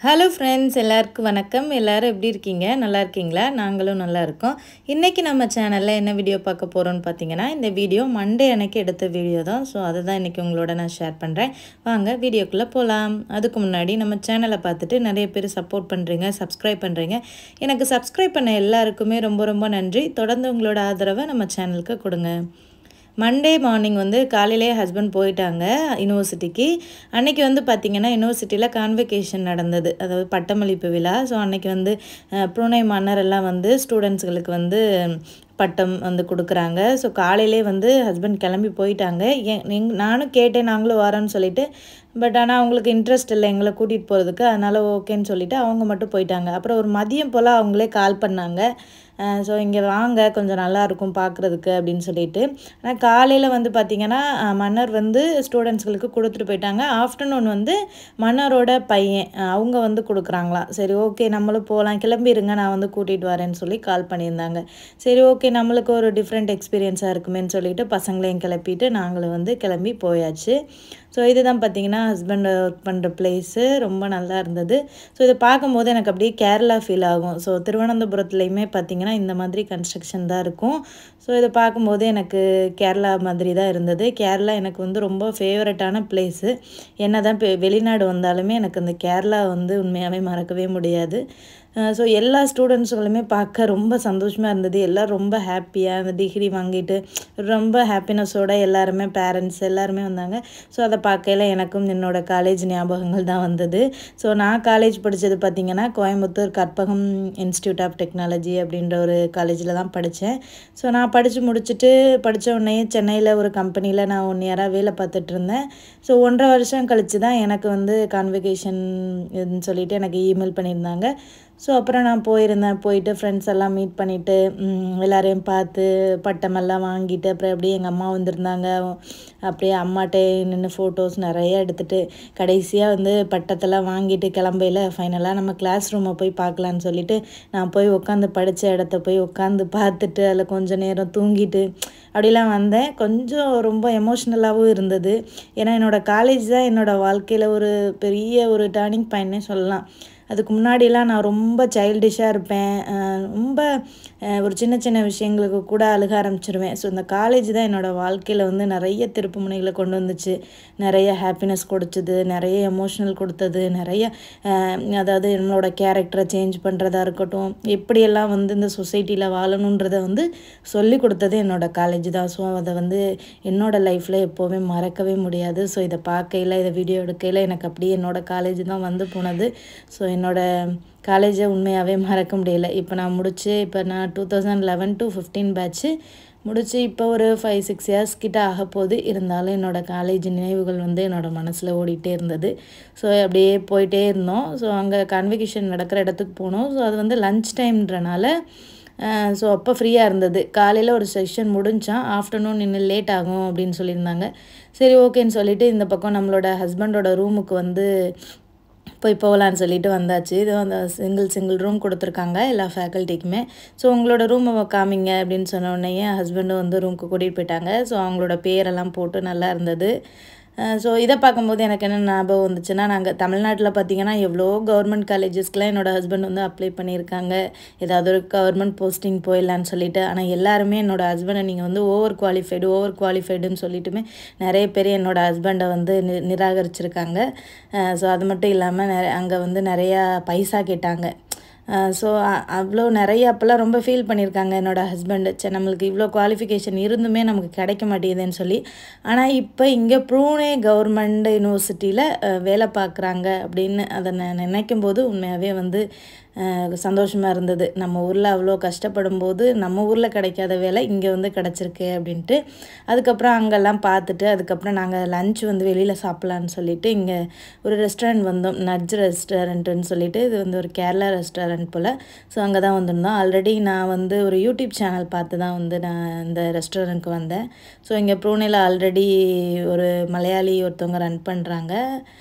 hello friends எல்லாருக்கும் வணக்கம் எல்லோரும் எப்படி இருக்கீங்க நல்லா இருக்கீங்களா நாங்களும் நல்லா இருக்கோம் இன்றைக்கி நம்ம சேனலில் என்ன வீடியோ பார்க்க போகிறோம்னு பார்த்தீங்கன்னா இந்த வீடியோ மண்டே அன்னைக்கு எடுத்த வீடியோ தான் ஸோ அதை தான் இன்றைக்கி உங்களோட நான் ஷேர் பண்ணுறேன் வாங்க வீடியோக்குள்ளே போகலாம் அதுக்கு முன்னாடி நம்ம சேனலை பார்த்துட்டு நிறைய பேர் சப்போர்ட் பண்ணுறீங்க சப்ஸ்கிரைப் பண்ணுறீங்க எனக்கு சப்ஸ்கிரைப் பண்ண எல்லாருக்குமே ரொம்ப ரொம்ப நன்றி தொடர்ந்து உங்களோட ஆதரவை நம்ம சேனலுக்கு கொடுங்க மண்டே மார்னிங் வந்து காலையிலே ஹஸ்பண்ட் போயிட்டாங்க யூனிவர்சிட்டிக்கு அன்னைக்கு வந்து பார்த்திங்கன்னா யூனிவர்சிட்டியில் கான்வெகேஷன் நடந்தது அதாவது பட்டமளிப்பு விழா ஸோ அன்னைக்கு வந்து அஹ், புருணை மன்னர் எல்லாம் வந்து ஸ்டூடெண்ட்ஸுகளுக்கு வந்து பட்டம் வந்து கொடுக்குறாங்க ஸோ காலையிலே வந்து ஹஸ்பண்ட் கிளம்பி போயிட்டாங்க எ- எங் நானும் கேட்டேன் நாங்களும் வரோன்னு சொல்லிட்டு பட் ஆனால் அவங்களுக்கு இன்ட்ரெஸ்ட் இல்லை எங்களை கூட்டிகிட்டு போகிறதுக்கு அதனால் ஓகேன்னு சொல்லிட்டு அவங்க மட்டும் போயிட்டாங்க அப்புறம் ஒரு மதியம் போல் அவங்களே கால் பண்ணாங்க ஸோ இங்கே வாங்க கொஞ்சம் நல்லா இருக்கும் பார்க்குறதுக்கு அப்படின்னு சொல்லிட்டு ஆனால் காலையில் வந்து பார்த்திங்கன்னா அஹ், மன்னர் வந்து ஸ்டூடெண்ட்ஸ்களுக்கு கொடுத்துட்டு போயிட்டாங்க ஆஃப்டர்நூன் வந்து மன்னரோட பையன் அஹ், அவங்க வந்து கொடுக்குறாங்களாம் சரி ஓகே நம்மளும் போகலாம் கிளம்பிருங்க நான் வந்து கூட்டிகிட்டு வரேன்னு சொல்லி கால் பண்ணியிருந்தாங்க சரி ஓகே நம்மளுக்கு ஒரு டிஃப்ரெண்ட் எக்ஸ்பீரியன்ஸாக இருக்குமேன்னு சொல்லிட்டு பசங்களையும் கிளப்பிட்டு நாங்களும் வந்து கிளம்பி போயாச்சு ஸோ இதுதான் பார்த்தீங்கன்னா ஹஸ்பண்ட் ஒர்க் பண்ணுற பிளேஸு ரொம்ப நல்லா இருந்தது ஸோ இதை பார்க்கும்போது எனக்கு அப்படியே கேரளா ஃபீல் ஆகும் ஸோ திருவனந்தபுரத்துலையுமே பார்த்தீங்கன்னா இந்த மாதிரி கன்ஸ்ட்ரக்ஷன் தான் இருக்கும் ஸோ இதை பார்க்கும்போது எனக்கு கேரளா மாதிரி தான் இருந்தது கேரளா எனக்கு வந்து ரொம்ப ஃபேவரட்டான பிளேஸு என்ன தான் வெளிநாடு வந்தாலுமே எனக்கு அந்த கேரளா வந்து உண்மையாகவே மறக்கவே முடியாது ஸோ எல்லா ஸ்டூடெண்ட்ஸுகளுமே பார்க்க ரொம்ப சந்தோஷமாக இருந்தது எல்லோரும் ரொம்ப ஹாப்பியாக அந்த டிகிரி வாங்கிட்டு ரொம்ப ஹாப்பினஸோட எல்லாருமே பேரண்ட்ஸ் எல்லாருமே வந்தாங்க ஸோ அதை பார்க்கையில எனக்கும் என்னோட காலேஜ் ஞாபகங்கள் தான் வந்தது ஸோ நான் காலேஜ் படித்தது பார்த்திங்கன்னா Coimbatore Karpagam institute of technology அப்படின்ற ஒரு காலேஜில் தான் படித்தேன் ஸோ நான் படித்து முடிச்சுட்டு படித்த உடனே சென்னையில் ஒரு கம்பெனியில் நான் ஒன் இயராக வேலை பார்த்துட்டு இருந்தேன் ஸோ ஒன்றரை வருஷம் கழித்து தான் எனக்கு வந்து கான்வெகேஷன் சொல்லிட்டு எனக்கு இமெயில் பண்ணியிருந்தாங்க ஸோ அப்புறம் நான் போயிருந்தேன் போயிட்டு ஃப்ரெண்ட்ஸ் எல்லாம் மீட் பண்ணிவிட்டு எல்லாரையும் பார்த்து பட்டமெல்லாம் வாங்கிட்டு அப்புறம் அப்படியே எங்கள் அம்மா வந்திருந்தாங்க அப்படியே அம்மாட்ட நின்று ஃபோட்டோஸ் நிறைய எடுத்துட்டு கடைசியாக வந்து பட்டத்தெல்லாம் வாங்கிட்டு கிளம்பையில் ஃபைனலாக நம்ம கிளாஸ் ரூமை போய் பார்க்கலான்னு சொல்லிட்டு நான் போய் உட்காந்து படித்த இடத்த போய் உட்காந்து பார்த்துட்டு அதில் கொஞ்ச நேரம் தூங்கிட்டு அப்படிலாம் வந்தேன் கொஞ்சம் ரொம்ப எமோஷ்னலாகவும் இருந்தது ஏன்னா என்னோடய காலேஜ் தான் என்னோடய வாழ்க்கையில் ஒரு பெரிய ஒரு டேர்னிங் பாயிண்ட்னே சொல்லலாம் அதுக்கு முன்னாடிலாம் நான் ரொம்ப சைல்டிஷாக இருப்பேன் அஹ் ரொம்ப அஹ் ஒரு சின்ன சின்ன விஷயங்களுக்கு கூட அழுக ஆரம்பிச்சிருவேன் ஸோ இந்த காலேஜ் தான் என்னோடய வாழ்க்கையில் வந்து நிறைய திருப்பு முனைகளை கொண்டு வந்துச்சு நிறைய ஹாப்பினஸ் கொடுத்தது நிறைய எமோஷனல் கொடுத்தது நிறைய அஹ் அதாவது நம்மளோட கேரக்டரை சேஞ்ச் பண்ணுறதா இருக்கட்டும் எப்படியெல்லாம் வந்து இந்த சொசைட்டியில் வாழணுன்றதை வந்து சொல்லி கொடுத்தது என்னோட காலேஜ் தான் ஸோ அதை வந்து என்னோட லைஃப்பில் எப்போவுமே மறக்கவே முடியாது ஸோ இதை பார்க்கையில் இதை வீடியோ எடுக்கையில் எனக்கு அப்படியே என்னோட காலேஜ் தான் வந்து போனது ஸோ என்னோட காலேஜை உண்மையாகவே மறக்க முடியல இப்போ நான் முடிச்சு இப்போ நான் two thousand eleven to fifteen batch முடிச்சு இப்போ ஒரு ஃபைவ் சிக்ஸ் இயர்ஸ் கிட்ட ஆக போகுது இருந்தாலும் என்னோடய காலேஜ் நினைவுகள் வந்து என்னோடய மனசில் ஓடிட்டே இருந்தது ஸோ அப்படியே போயிட்டே இருந்தோம் ஸோ அங்கே கான்வெகேஷன் நடக்கிற இடத்துக்கு போனோம் ஸோ அது வந்து லஞ்ச் டைம்ன்றனால ஸோ அப்போ ஃப்ரீயாக இருந்தது காலையில் ஒரு செஷன் முடிஞ்சான் ஆஃப்டர்நூன் இன்னும் லேட் ஆகும் அப்படின்னு சொல்லியிருந்தாங்க சரி ஓகேன்னு சொல்லிட்டு இந்த பக்கம் நம்மளோட ஹஸ்பண்டோட ரூமுக்கு வந்து போய் போகலான்னு சொல்லிட்டு வந்தாச்சு இது வந்து சிங்கிள் சிங்கிள் ரூம் கொடுத்துருக்காங்க எல்லா ஃபேக்கல்ட்டிக்குமே ஸோ உங்களோட ரூமை காமிங்க அப்படின்னு சொன்ன உடனே ஹஸ்பண்டும் வந்து ரூமுக்கு கூட்டிகிட்டு போயிட்டாங்க ஸோ அவங்களோட பேரெல்லாம் போட்டு நல்லா இருந்தது ஸோ இதை பார்க்கும்போது எனக்கு என்ன ஞாபகம் வந்துச்சுன்னா நாங்கள் தமிழ்நாட்டில் பார்த்தீங்கன்னா எவ்வளோ கவர்மெண்ட் காலேஜஸ்க்குலாம் என்னோடய ஹஸ்பண்ட் வந்து அப்ளை பண்ணியிருக்காங்க ஏதாவது ஒரு கவர்மெண்ட் போஸ்டிங் போயிடலான்னு சொல்லிட்டு ஆனால் எல்லாருமே என்னோட ஹஸ்பண்டை நீங்கள் வந்து ஓவர் குவாலிஃபைடு ஓவர் குவாலிஃபைடுன்னு சொல்லிட்டுமே நிறைய பேர் என்னோட ஹஸ்பண்டை வந்து நி நிராகரிச்சிருக்காங்க ஸோ அது மட்டும் இல்லாமல் அங்கே வந்து நிறையா பைசா கேட்டாங்க ஸோ அவ்வளோ நிறைய அப்போல்லாம் ரொம்ப ஃபீல் பண்ணியிருக்காங்க என்னோடய ஹஸ்பண்டு சரி நம்மளுக்கு இவ்வளோ குவாலிஃபிகேஷன் இருந்துமே நமக்கு கிடைக்க மாட்டேங்குதுன்னு சொல்லி ஆனால் இப்போ இங்கே ப்ரூனே கவர்மெண்ட் யூனிவர்சிட்டியில் வேலை பார்க்குறாங்க அப்படின்னு அதை நான் நினைக்கும் போது உண்மையாகவே வந்து சந்தோஷமாக இருந்தது நம்ம ஊரில் அவ்வளோ கஷ்டப்படும் போது நம்ம ஊரில் கிடைக்காத வேலை இங்கே வந்து கிடச்சிருக்கு அப்படின்ட்டு அதுக்கப்புறம் அங்கெல்லாம் பார்த்துட்டு அதுக்கப்புறம் நாங்கள் லஞ்ச் வந்து வெளியில் சாப்பிட்லான்னு சொல்லிட்டு இங்கே ஒரு ரெஸ்டாரண்ட் வந்தோம் நட்ஜ் ரெஸ்டாரண்ட்டுன்னு சொல்லிட்டு இது வந்து ஒரு கேரளா ரெஸ்டாரண்ட் போல் ஸோ அங்கே தான் வந்திருந்தோம் ஆல்ரெடி நான் வந்து ஒரு யூடியூப் சேனல் பார்த்து தான் வந்து நான் இந்த ரெஸ்டாரண்ட்க்கு வந்தேன் ஸோ இங்கே ப்ரூனேல ஆல்ரெடி ஒரு மலையாளி ஒருத்தவங்க ரன் பண்ணுறாங்க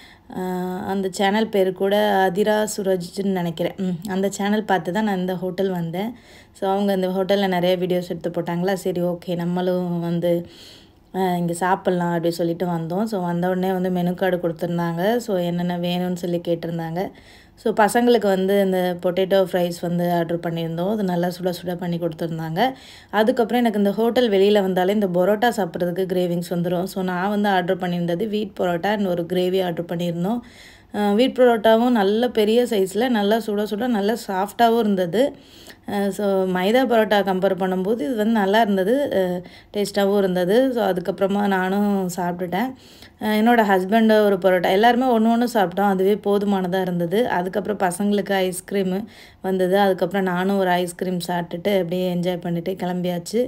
ஆஹ் அந்த சேனல் பேர் கூட அதிரா சுரஜ்னு நினைக்கிறேன் ம், அந்த சேனல் பார்த்து தான் நான் இந்த ஹோட்டல் வந்தேன் ஸோ அவங்க இந்த ஹோட்டலில் நிறைய வீடியோஸ் எடுத்து போட்டாங்களா சரி ஓகே நம்மளும் வந்து இங்கே சாப்பிட்லாம் அப்படி சொல்லிட்டு வந்தோம் ஸோ வந்த உடனே வந்து மெனு கார்டு கொடுத்துருந்தாங்க ஸோ என்னென்ன வேணும்னு சொல்லி கேட்டிருந்தாங்க ஸோ பசங்களுக்கு வந்து இந்த பொட்டேட்டோ ஃப்ரைஸ் வந்து ஆர்டர் பண்ணியிருந்தோம் அது நல்லா சுட சுட பண்ணி கொடுத்துருந்தாங்க அதுக்கப்புறம் எனக்கு இந்த ஹோட்டல் வெளியில் வந்தாலே இந்த பரோட்டா சாப்பிட்றதுக்கு கிரேவிங்ஸ் வந்துடும் ஸோ நான் வந்து ஆர்டர் பண்ணியிருந்தது வீட் பரோட்டா அண்ட் ஒரு கிரேவி ஆர்டர் பண்ணியிருந்தோம் வீட் பரோட்டாவும் நல்ல பெரிய சைஸில் நல்லா சுட சுட நல்லா சாஃப்டாகவும் இருந்தது ஸோ மைதா பரோட்டா கம்பேர் பண்ணும்போது இது வந்து நல்லா இருந்தது டேஸ்ட்டாகவும் இருந்தது ஸோ அதுக்கப்புறமா நானும் சாப்பிட்டுட்டேன் என்னோடய ஹஸ்பண்டு ஒரு பரோட்டா எல்லாருமே ஒன்று ஒன்று சாப்பிட்டோம் அதுவே போதுமானதாக இருந்தது அதுக்கப்புறம் பசங்களுக்கு ஐஸ்கிரீமு வந்தது அதுக்கப்புறம் நானும் ஒரு ஐஸ்கிரீம் சாப்பிட்டுட்டு அப்படியே என்ஜாய் பண்ணிவிட்டு கிளம்பியாச்சு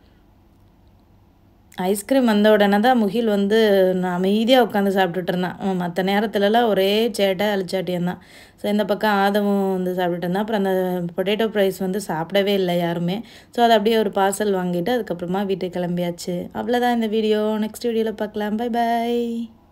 ஐஸ்கிரீம் வந்த உடனே தான் முகில் வந்து நான் அமைதியாக உட்காந்து சாப்பிட்டுட்டு இருந்தான் மற்ற நேரத்துலலாம் ஒரே சேட்டை அழிச்சாட்டியம் தான் ஸோ இந்த பக்கம் ஆதமும் வந்து சாப்பிட்டுட்டு இருந்தான் அப்புறம் அந்த பொட்டேட்டோ ப்ரைஸ் வந்து சாப்பிடவே இல்லை யாருமே ஸோ அதை அப்படியே ஒரு பார்சல் வாங்கிட்டு அதுக்கப்புறமா வீட்டுக்கு கிளம்பியாச்சு அவ்வளோதான் இந்த வீடியோ நெக்ஸ்ட் வீடியோவில் பார்க்கலாம் பை பாய்